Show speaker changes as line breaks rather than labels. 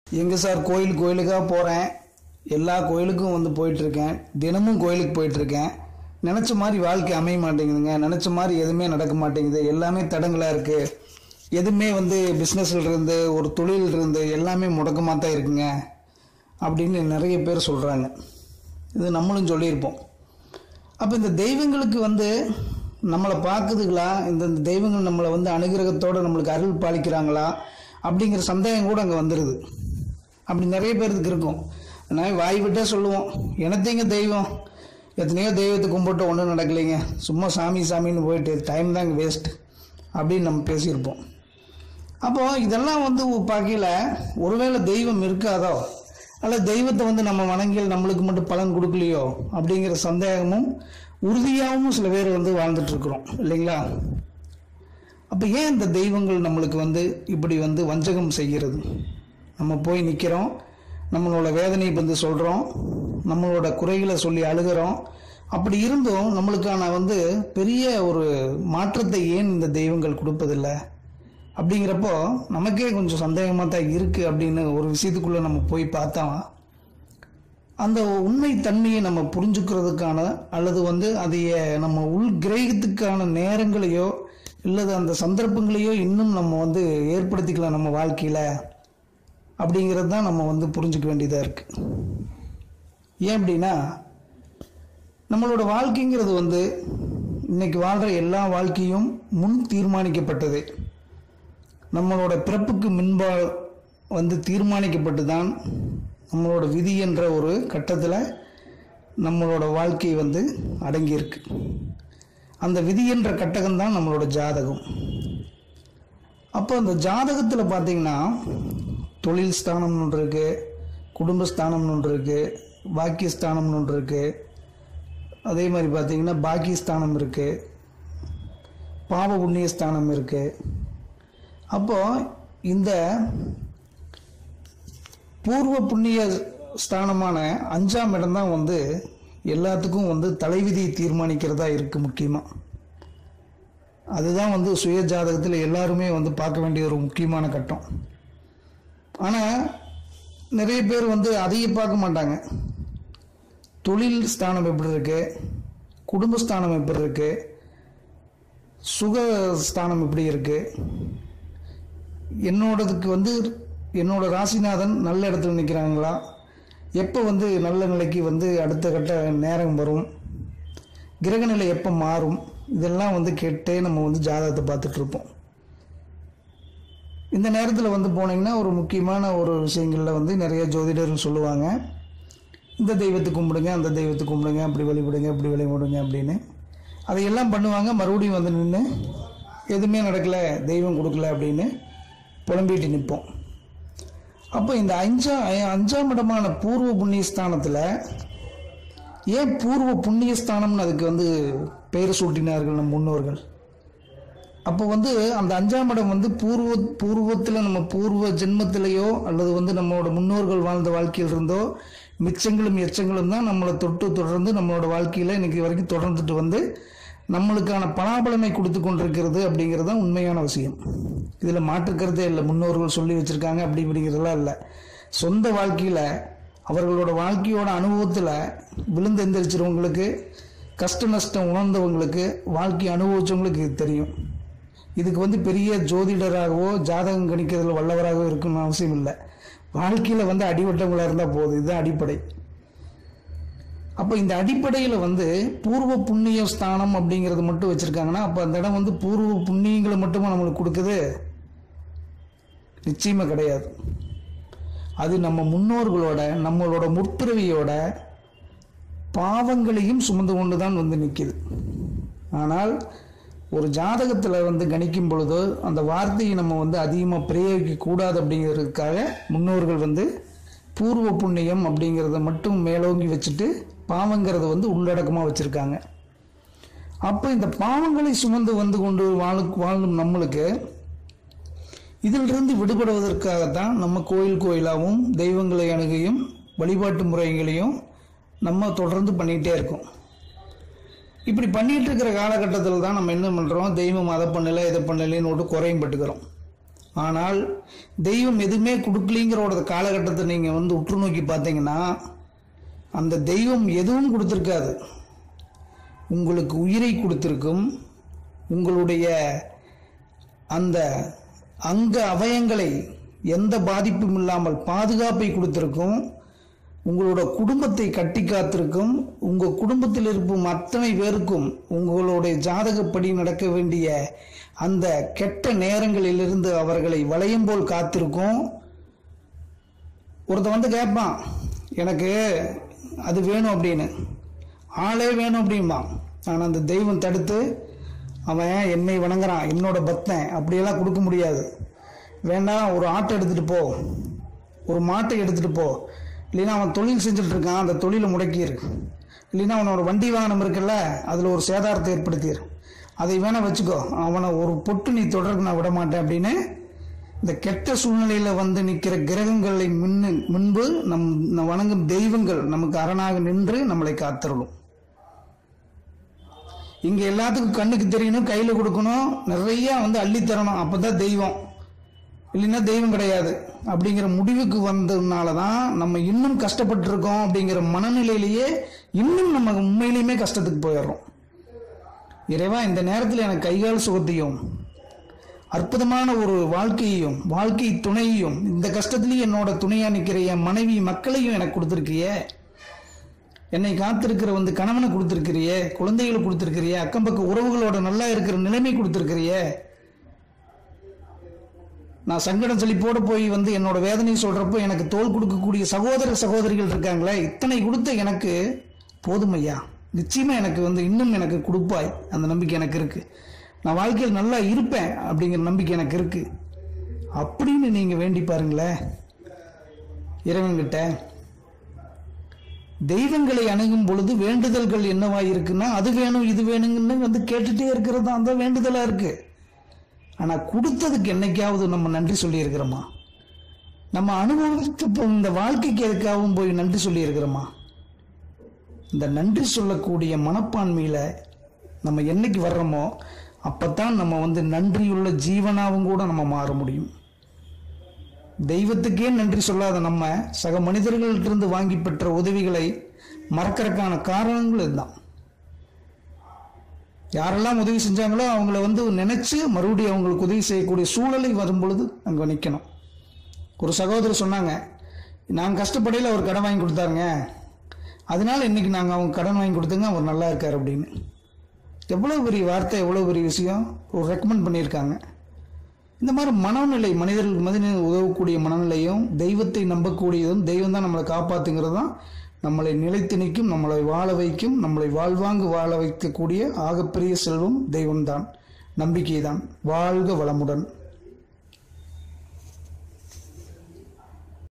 எங்கே சார் கோயில் கோயிலுக்காக போகிறேன் எல்லா கோயிலுக்கும் வந்து போயிட்டுருக்கேன் தினமும் கோயிலுக்கு போயிட்டுருக்கேன் நினச்ச மாதிரி வாழ்க்கை அமைய மாட்டேங்குதுங்க நினச்ச மாதிரி எதுவுமே நடக்க மாட்டேங்குது எல்லாமே தடங்களாக இருக்குது எதுவுமே வந்து பிஸ்னஸில் இருந்து ஒரு தொழில் இருந்து எல்லாமே முடக்கமாக தான் இருக்குங்க அப்படின்னு நிறைய பேர் சொல்கிறாங்க இது நம்மளும் சொல்லியிருப்போம் அப்போ இந்த தெய்வங்களுக்கு வந்து நம்மளை பார்க்குதுங்களா இந்த இந்த தெய்வங்கள் நம்மளை வந்து அனுகிரகத்தோடு நம்மளுக்கு அருள் பாலிக்கிறாங்களா அப்படிங்கிற சந்தேகம் கூட அங்கே வந்துடுது அப்படி நிறைய பேருக்கு இருக்கும் நான் வாய் விட்டே சொல்லுவோம் எனத்தைங்க தெய்வம் எத்தனையோ தெய்வத்தை கும்பிட்டு ஒன்றும் நடக்கலைங்க சும்மா சாமி சாமின்னு போயிட்டு டைம் தாங்க வேஸ்ட் அப்படின்னு நம்ம பேசியிருப்போம் அப்போ இதெல்லாம் வந்து பார்க்கையில் ஒருவேளை தெய்வம் இருக்காதோ அல்ல தெய்வத்தை வந்து நம்ம வணங்கியல் நம்மளுக்கு மட்டும் பலன் கொடுக்கலையோ அப்படிங்கிற சந்தேகமும் உறுதியாகவும் சில பேர் வந்து வாழ்ந்துட்டு இருக்கிறோம் இல்லைங்களா அப்போ ஏன் இந்த தெய்வங்கள் நம்மளுக்கு வந்து இப்படி வந்து வஞ்சகம் செய்கிறது நம்ம போய் நிற்கிறோம் நம்மளோட வேதனையை வந்து சொல்கிறோம் நம்மளோட குறைகளை சொல்லி அழுகிறோம் அப்படி இருந்தும் நம்மளுக்கான வந்து பெரிய ஒரு மாற்றத்தை ஏன் இந்த தெய்வங்கள் கொடுப்பதில்லை அப்படிங்கிறப்போ நமக்கே கொஞ்சம் சந்தேகமாக தான் இருக்குது அப்படின்னு ஒரு விஷயத்துக்குள்ளே நம்ம போய் பார்த்தா அந்த உண்மை தன்மையை நம்ம புரிஞ்சுக்கிறதுக்கான அல்லது வந்து அதைய நம்ம உள் கிரகித்துக்கான நேரங்களையோ இல்லது அந்த சந்தர்ப்பங்களையோ இன்னும் நம்ம வந்து ஏற்படுத்திக்கலாம் நம்ம வாழ்க்கையில் அப்படிங்கிறது தான் நம்ம வந்து புரிஞ்சுக்க வேண்டியதாக இருக்குது ஏன் அப்படின்னா நம்மளோட வாழ்க்கைங்கிறது வந்து இன்னைக்கு வாழ்கிற எல்லா வாழ்க்கையும் முன் தீர்மானிக்கப்பட்டது நம்மளோட பிறப்புக்கு முன்பால் வந்து தீர்மானிக்கப்பட்டு தான் நம்மளோட விதி என்ற ஒரு கட்டத்தில் நம்மளோட வாழ்க்கை வந்து அடங்கியிருக்கு அந்த விதி என்ற கட்டகம் தான் நம்மளோட ஜாதகம் அப்போ அந்த ஜாதகத்தில் பார்த்தீங்கன்னா தொழில் ஸ்தானம்னு ஒன்று இருக்குது குடும்பஸ்தானம்னு ஒன்று இருக்குது பாக்கியஸ்தானம்னு ஒன்று இருக்குது அதே மாதிரி பார்த்தீங்கன்னா பாக்கியஸ்தானம் இருக்குது பாவ புண்ணியஸ்தானம் இருக்குது அப்போ இந்த பூர்வ புண்ணிய ஸ்தானமான அஞ்சாம் இடம் தான் வந்து எல்லாத்துக்கும் வந்து தலைவிதியை தீர்மானிக்கிறதா இருக்குது முக்கியமாக அதுதான் வந்து சுய ஜாதகத்தில் எல்லாருமே வந்து பார்க்க வேண்டிய ஒரு முக்கியமான கட்டம் ஆனால் நிறைய பேர் வந்து அதையே பார்க்க மாட்டாங்க தொழில் ஸ்தானம் எப்படி இருக்கு குடும்பஸ்தானம் எப்படி இருக்கு சுக ஸ்தானம் எப்படி இருக்கு என்னோடதுக்கு வந்து என்னோட ராசிநாதன் நல்ல இடத்துல நிற்கிறாங்களா எப்போ வந்து நல்ல நிலைக்கு வந்து அடுத்த கட்ட நேரம் வரும் கிரகநிலை எப்போ மாறும் இதெல்லாம் வந்து கேட்டே நம்ம வந்து ஜாதகத்தை பார்த்துட்டு இருப்போம் இந்த நேரத்தில் வந்து போனீங்கன்னா ஒரு முக்கியமான ஒரு விஷயங்களில் வந்து நிறைய ஜோதிடர்கள் சொல்லுவாங்க இந்த தெய்வத்தை கும்பிடுங்க அந்த தெய்வத்தை கும்பிடுங்க அப்படி வழிபடுங்க இப்படி வழிபடுங்க அப்படின்னு அதையெல்லாம் பண்ணுவாங்க மறுபடியும் வந்து நின்று எதுவுமே நடக்கலை தெய்வம் கொடுக்கல அப்படின்னு புலம்பிட்டு நிற்போம் அப்போ இந்த அஞ்சா அஞ்சாம் இடமான பூர்வ புண்ணியஸ்தானத்தில் ஏன் பூர்வ புண்ணியஸ்தானம்னு அதுக்கு வந்து பெயர் சூட்டினார்கள் நம் முன்னோர்கள் அப்போ வந்து அந்த அஞ்சாம் இடம் வந்து பூர்வ பூர்வத்தில் நம்ம பூர்வ ஜென்மத்திலேயோ அல்லது வந்து நம்மளோட முன்னோர்கள் வாழ்ந்த வாழ்க்கையில் இருந்தோ மிச்சங்களும் எச்சங்களும் தான் நம்மளை தொட்டு தொடர்ந்து நம்மளோட வாழ்க்கையில் இன்னைக்கு வரைக்கும் தொடர்ந்துட்டு வந்து நம்மளுக்கான பலாபலனை கொடுத்து கொண்டிருக்கிறது அப்படிங்கிறது தான் உண்மையான விஷயம் இதில் மாற்றுக்கிறதே இல்லை முன்னோர்கள் சொல்லி வச்சுருக்காங்க அப்படி இப்படிங்கிறதெல்லாம் இல்லை சொந்த வாழ்க்கையில் அவர்களோட வாழ்க்கையோட அனுபவத்தில் விழுந்து எந்திரிச்சிருவங்களுக்கு கஷ்ட நஷ்டம் உணர்ந்தவங்களுக்கு வாழ்க்கை அனுபவிச்சவங்களுக்கு இது தெரியும் இதுக்கு வந்து பெரிய ஜோதிடராகவோ ஜாதகம் கணிக்கிறதுல வல்லவராகவோ இருக்கணும்னு அவசியம் இல்லை வாழ்க்கையில் வந்து அடிபட்டவங்களாக இருந்தால் போதும் இதுதான் அடிப்படை அப்போ இந்த அடிப்படையில் வந்து பூர்வ புண்ணிய ஸ்தானம் அப்படிங்கிறது மட்டும் வச்சுருக்காங்கன்னா அப்போ அந்த இடம் வந்து பூர்வ புண்ணியங்களை மட்டுமா நம்மளுக்கு கொடுக்குது நிச்சயமாக கிடையாது அது நம்ம முன்னோர்களோட நம்மளோட முற்பிறவியோட பாவங்களையும் சுமந்து கொண்டு தான் வந்து நிற்கிது ஆனால் ஒரு ஜாதகத்தில் வந்து கணிக்கும் பொழுது அந்த வார்த்தையை நம்ம வந்து அதிகமாக பிரயோகிக்க கூடாது அப்படிங்கிறதுக்காக முன்னோர்கள் வந்து பூர்வ புண்ணியம் அப்படிங்கிறத மட்டும் மேலோங்கி வச்சுட்டு பாவங்கிறத வந்து உள்ளடக்கமாக வச்சுருக்காங்க அப்போ இந்த பாவங்களை சுமந்து வந்து கொண்டு வாழ வாழும் நம்மளுக்கு இதிலிருந்து விடுபடுவதற்காகத்தான் நம்ம கோயில் கோயிலாகவும் தெய்வங்களை அணுகையும் வழிபாட்டு முறைகளையும் நம்ம தொடர்ந்து பண்ணிகிட்டே இருக்கோம் இப்படி பண்ணிட்டு இருக்கிற காலகட்டத்தில் தான் நம்ம என்ன பண்ணுறோம் தெய்வம் அதை பண்ணலை இதை பண்ணலைன்னு விட்டு குறையும் பட்டுக்கிறோம் ஆனால் தெய்வம் எதுவுமே கொடுக்கலிங்கிறோட காலகட்டத்தை நீங்கள் வந்து உற்று நோக்கி பார்த்தீங்கன்னா அந்த தெய்வம் எதுவும் கொடுத்துருக்காது உங்களுக்கு உயிரை கொடுத்திருக்கும் உங்களுடைய அந்த அங்க அவயங்களை எந்த பாதிப்பும் இல்லாமல் பாதுகாப்பை கொடுத்திருக்கும் உங்களோட குடும்பத்தை கட்டி காத்திருக்கும் உங்க குடும்பத்தில் இருக்கும் அத்தனை பேருக்கும் உங்களுடைய ஜாதகப்படி நடக்க வேண்டிய அந்த கெட்ட நேரங்களிலிருந்து அவர்களை வளையம் போல் காத்திருக்கும் ஒருத்தன் வந்து கேட்பான் எனக்கு அது வேணும் அப்படின்னு ஆளே வேணும் அப்படிம்பான் ஆனால் அந்த தெய்வம் தடுத்து அவன் என்னை வணங்குறான் என்னோட பக்தன் அப்படியெல்லாம் கொடுக்க முடியாது வேண்டாம் ஒரு ஆட்டை எடுத்துகிட்டு போ ஒரு மாட்டை எடுத்துகிட்டு போ இல்லைன்னா அவன் தொழில் செஞ்சுட்டு இருக்கான் அந்த தொழிலை முடக்கிரு இல்லைன்னா அவனோட வண்டி வாகனம் இருக்குல்ல அதில் ஒரு சேதாரத்தை ஏற்படுத்திடு அதை வேணா வச்சுக்கோ அவனை ஒரு பொட்டு நீ தொடர்க்கு நான் விட மாட்டேன் அப்படின்னு இந்த கெட்ட சூழ்நிலையில வந்து நிற்கிற கிரகங்களை முன்னு முன்பு நம் நம் வணங்கும் தெய்வங்கள் நமக்கு அரணாக நின்று நம்மளை காத்தருளும் இங்க எல்லாத்துக்கும் கண்ணுக்கு தெரியணும் கையில கொடுக்கணும் நிறைய வந்து அள்ளி தரணும் அப்பதான் தெய்வம் இல்லைன்னா தெய்வம் கிடையாது அப்படிங்கிற முடிவுக்கு வந்ததுனால தான் நம்ம இன்னும் கஷ்டப்பட்டு இருக்கோம் அப்படிங்கிற மனநிலையிலேயே இன்னும் நம்ம உண்மையிலுமே கஷ்டத்துக்கு போயிடுறோம் இறைவா இந்த நேரத்தில் எனக்கு கைகால் சுகத்தையும் அற்புதமான ஒரு வாழ்க்கையையும் வாழ்க்கை துணையையும் இந்த கஷ்டத்துலயும் என்னோட துணையா நிற்கிற என் மனைவி மக்களையும் எனக்கு கொடுத்துருக்கியே என்னை காத்திருக்கிற வந்து கணவனை கொடுத்துருக்கிறியே குழந்தைகளை கொடுத்துருக்கிறியே அக்கம் பக்க உறவுகளோட நல்லா இருக்கிற நிலைமை கொடுத்துருக்கிறியே நான் சங்கடம் செழிப்போடு போய் வந்து என்னோட வேதனை சொல்றப்போ எனக்கு தோல் கொடுக்கக்கூடிய சகோதர சகோதரிகள் இருக்காங்களே இத்தனை கொடுத்த எனக்கு போதும் ஐயா நிச்சயமா எனக்கு வந்து இன்னும் எனக்கு கொடுப்பாய் அந்த நம்பிக்கை எனக்கு இருக்கு நான் வாழ்க்கையில் நல்லா இருப்பேன் அப்படிங்கிற நம்பிக்கை எனக்கு இருக்கு அப்படின்னு நீங்க வேண்டி பாருங்களேன் இறைவன்கிட்ட தெய்வங்களை அணுகும் பொழுது வேண்டுதல்கள் என்னவா இருக்குன்னா அது வேணும் இது வேணுங்கன்னு வந்து கேட்டுட்டே இருக்கிறது தான் அந்த வேண்டுதலா இருக்கு ஆனா கொடுத்ததுக்கு என்னைக்காவது நம்ம நன்றி சொல்லி இருக்கிறோமா நம்ம அனுபவித்து போ- இந்த வாழ்க்கைக்கு எதுக்காகவும் போய் நன்றி சொல்லி இருக்கிறோமா இந்த நன்றி சொல்லக்கூடிய மனப்பான்மையில நம்ம என்னைக்கு வர்றோமோ அப்பதான் நம்ம வந்து நன்றியுள்ள ஜீவனாவும் கூட நம்ம மாற முடியும் தெய்வத்துக்கே நன்றி சொல்லாத நம்ம சக மனிதர்கள்ட்டிருந்து வாங்கி பெற்ற உதவிகளை மறக்கறதுக்கான காரணங்கள் இதுதான் யாரெல்லாம் உதவி செஞ்சாங்களோ அவங்கள வந்து நினைச்சு மறுபடியும் அவங்களுக்கு உதவி செய்யக்கூடிய சூழலை வரும் பொழுது அங்கே நிற்கணும் ஒரு சகோதரர் சொன்னாங்க நான் கஷ்டப்படையில் அவர் கடன் வாங்கி கொடுத்தாருங்க அதனால இன்னைக்கு நாங்கள் அவங்க கடன் வாங்கி கொடுத்தங்க அவர் நல்லா இருக்கார் அப்படின்னு எவ்வளோ பெரிய வார்த்தை எவ்வளோ பெரிய விஷயம் ஒரு ரெக்கமெண்ட் பண்ணியிருக்காங்க இந்த மாதிரி மனநிலை மனிதர்கள் மனிதனுக்கு உதவக்கூடிய மனநிலையும் தெய்வத்தை நம்பக்கூடியதும் தெய்வம் தான் நம்மளை காப்பாத்துங்கிறது தான் நம்மளை நிலைத்து நிற்கும் நம்மளை வாழ வைக்கும் நம்மளை வாழ்வாங்கு வாழ வைக்கக்கூடிய ஆகப்பெரிய செல்வம் தெய்வம்தான் நம்பிக்கை தான் வாழ்க வளமுடன்